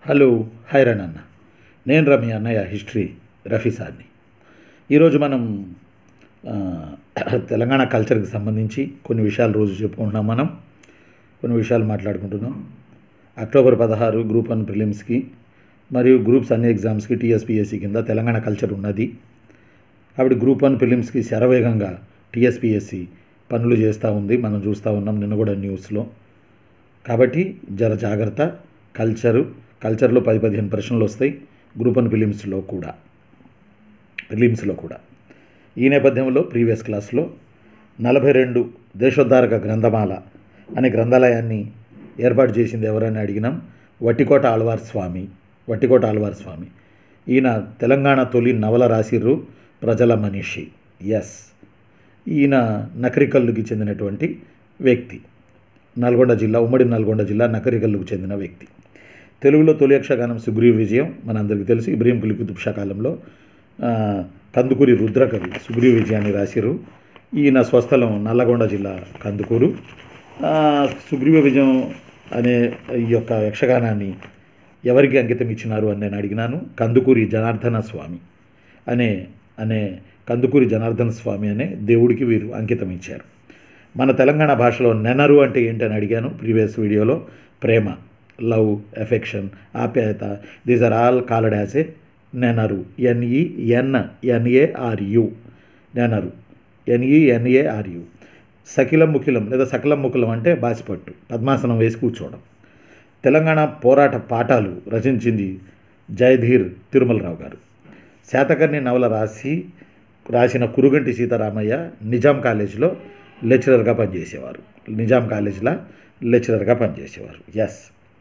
hello hi run అన్న నేను రమి అన్నయ్య హిస్టరీ రఫీ సార్ని ఈరోజు మనం ఆ, తెలంగాణ కల్చర్కి సంబంధించి కొన్ని విషయాలు రోజు చెప్పుకుంటున్నాం మనం కొన్ని విషయాలు మాట్లాడుకుంటున్నాం అక్టోబర్ పదహారు గ్రూప్ వన్ ప్రిలిమ్స్కి మరియు గ్రూప్స్ అన్ని ఎగ్జామ్స్కి టీఎస్పిఎస్సి కింద తెలంగాణ కల్చర్ ఉన్నది కాబట్టి గ్రూప్ వన్ ప్రిలిమ్స్కి శరవేగంగా టీఎస్పిఎస్సి పనులు చేస్తూ ఉంది మనం చూస్తూ ఉన్నాం నిన్న కూడా న్యూస్లో కాబట్టి జర జాగ్రత్త కల్చరు కల్చర్లో పది పదిహేను ప్రశ్నలు వస్తాయి గ్రూప్ వన్ ఫిలిమ్స్లో కూడా ఫిలిమ్స్లో కూడా ఈ నేపథ్యంలో ప్రీవియస్ క్లాస్లో నలభై రెండు దేశోద్ధారక గ్రంథమాల అనే గ్రంథాలయాన్ని ఏర్పాటు చేసింది ఎవరని అడిగినాం వట్టికోట ఆళ్వార్ స్వామి వట్టికోట ఆళ్వార్ స్వామి ఈయన తెలంగాణ తొలి నవల రాసిర్రు ప్రజల మనిషి ఎస్ ఈయన నకరికల్లుకి చెందినటువంటి వ్యక్తి నల్గొండ జిల్లా ఉమ్మడి నల్గొండ జిల్లా నకరికల్లుకు చెందిన వ్యక్తి తెలుగులో తొలి యక్షగానం సుగ్రీవ విజయం మనందరికీ తెలుసు ఇబ్రహీం కులి కుతుబ్ షా కాలంలో ఆ, కందుకూరి రుద్రకవి సుగ్రీవ విజయాన్ని రాసిరు ఈయన స్వస్థలం నల్లగొండ జిల్లా కందుకూరు ఆ, సుగ్రీవ విజయం అనే ఈ యొక్క యక్షగానాన్ని ఎవరికి అంకితం ఇచ్చినారు అని నేను అడిగినాను కందుకూరి జనార్దన స్వామి అనే అనే కందుకూరి జనార్దన స్వామి అనే దేవుడికి వీరు అంకితం ఇచ్చారు మన తెలంగాణ భాషలో నెనరు అంటే ఏంటని అడిగాను ప్రీవియస్ వీడియోలో ప్రేమ లవ్ ఎఫెక్షన్ ఆప్యాయత these are all called as a నెనరు ఎన్ఈ ఎన్ ఎన్ఏఆర్యు నెనరు ఎన్ఈ ఎన్ఏఆర్యు సకిలం ముఖిలం లేదా సకలం ముఖిలం అంటే బాసిపట్టు పద్మాసనం వేసి కూర్చోవడం తెలంగాణ పోరాట పాఠాలు రచించింది జయధీర్ తిరుమలరావు గారు శాతకర్ణి నవల రాసి రాసిన కురుగంటి సీతారామయ్య నిజాం కాలేజీలో లెక్చరర్గా పనిచేసేవారు నిజాం కాలేజీలో లెక్చరర్గా పనిచేసేవారు ఎస్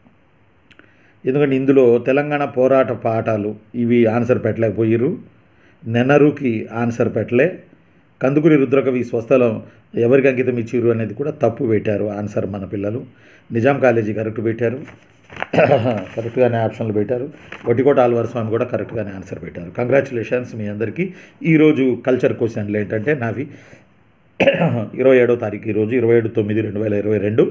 ఎందుకంటే ఇందులో తెలంగాణ పోరాట పాఠాలు ఇవి ఆన్సర్ పెట్టలేకపోయారు నెనరుకి ఆన్సర్ పెట్టలే కందుకూరి రుద్రకవి స్వస్థలం ఎవరికి అంకితం ఇచ్చిరు అనేది కూడా తప్పు పెట్టారు ఆన్సర్ మన పిల్లలు నిజాం కాలేజీ కరెక్ట్ పెట్టారు కరెక్ట్గానే ఆప్షన్లు పెట్టారు వటికోట ఆల్వార్ స్వామి కూడా కరెక్ట్గానే ఆన్సర్ పెట్టారు కంగ్రాచులేషన్స్ మీ అందరికీ ఈరోజు కల్చర్ క్వశ్చన్లు ఏంటంటే నావి ఇరవై ఏడో తారీఖు ఈరోజు ఇరవై ఏడు తొమ్మిది రెండు వేల ఇరవై రెండు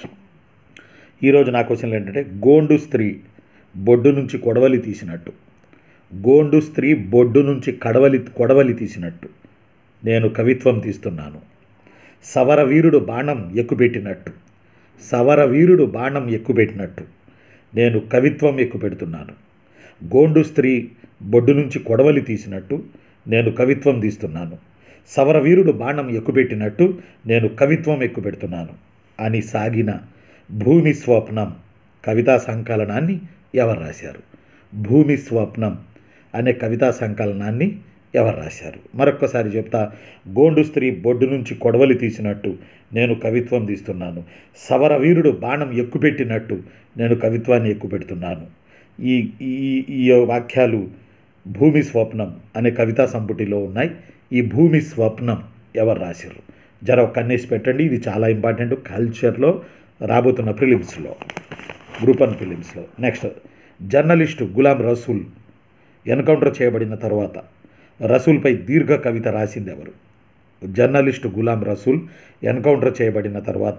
ఈరోజు నా క్వశ్చన్లు ఏంటంటే గోండు స్త్రీ బొడ్డు నుంచి కొడవలి తీసినట్టు గోండు స్త్రీ బొడ్డు నుంచి కడవలి కొడవలి తీసినట్టు నేను కవిత్వం తీస్తున్నాను సవర వీరుడు బాణం ఎక్కుపెట్టినట్టు సవర వీరుడు బాణం ఎక్కుపెట్టినట్టు నేను కవిత్వం ఎక్కుపెడుతున్నాను గోండు స్త్రీ బొడ్డు నుంచి కొడవలి తీసినట్టు నేను కవిత్వం తీస్తున్నాను సవర వీరుడు బాణం ఎక్కుపెట్టినట్టు నేను కవిత్వం ఎక్కుపెడుతున్నాను అని సాగిన భూమి స్వప్నం కవితా సంకలనాన్ని ఎవరు రాశారు భూమి స్వప్నం అనే కవితా సంకలనాన్ని ఎవరు రాశారు మరొక్కసారి చెప్తా గోండు స్త్రీ బొడ్డు నుంచి కొడవలి తీసినట్టు నేను కవిత్వం తీస్తున్నాను సవర వీరుడు బాణం ఎక్కుపెట్టినట్టు నేను కవిత్వాన్ని ఎక్కుపెడుతున్నాను ఈ ఈ ఈ వాక్యాలు భూమి స్వప్నం అనే కవితా సంపుటిలో ఉన్నాయి ఈ భూమి స్వప్నం ఎవరు రాశారు జర ఒక కన్నేసి పెట్టండి ఇది చాలా ఇంపార్టెంట్ కల్చర్లో రాబోతున్న ఫిలిమ్స్లో గ్రూప్ వన్ ఫిలిమ్స్లో next journalist Ghulam Rasool encounter చేయబడిన తర్వాత రసూల్పై దీర్ఘ కవిత రాసింది ఎవరు జర్నలిస్టు గులాం రసూల్ ఎన్కౌంటర్ చేయబడిన తర్వాత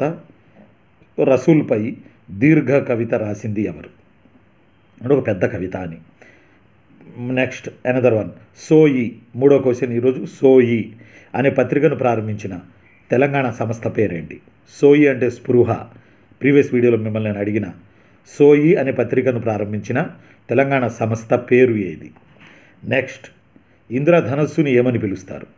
రసూల్పై దీర్ఘ కవిత రాసింది ఎవరు అంటే ఒక పెద్ద కవిత అని నెక్స్ట్ అనదర్ వన్ సోయి మూడో క్వశ్చన్ ఈరోజు సోయి అనే పత్రికను ప్రారంభించిన తెలంగాణ సంస్థ పేరేంటి సోయి అంటే స్పృహ ప్రీవియస్ వీడియోలో మిమ్మల్ని నేను అడిగిన సోయి అనే పత్రికను ప్రారంభించిన తెలంగాణ సంస్థ పేరు ఏది నెక్స్ట్ ఇంద్రధనస్సుని ఏమని పిలుస్తారు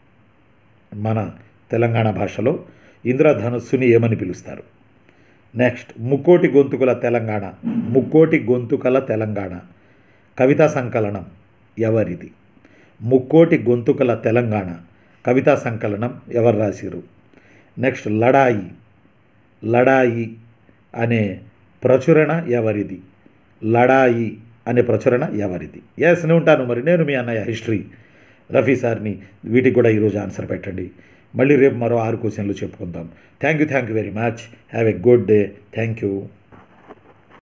మన తెలంగాణ భాషలో ఇంద్రధనస్సుని ఏమని పిలుస్తారు నెక్స్ట్ ముక్కోటి గొంతుకల తెలంగాణ ముక్కోటి గొంతుకల తెలంగాణ కవితా సంకలనం ఎవరిది ముక్కోటి గొంతుకల తెలంగాణ కవితా సంకలనం ఎవరు రాసిరు నెక్స్ట్ లడాయి లడాయి అనే ప్రచురణ ఎవరిది లడాయి అనే ప్రచురణ ఎవరిది ఎస్ నేను ఉంటాను మరి నేను మీ అన్నయ్య హిస్టరీ రఫీ సార్ని వీటికి కూడా ఈరోజు ఆన్సర్ పెట్టండి మళ్ళీ రేపు మరో ఆరు క్వశ్చన్లు చెప్పుకుందాం thank you thank you very much have a good day thank you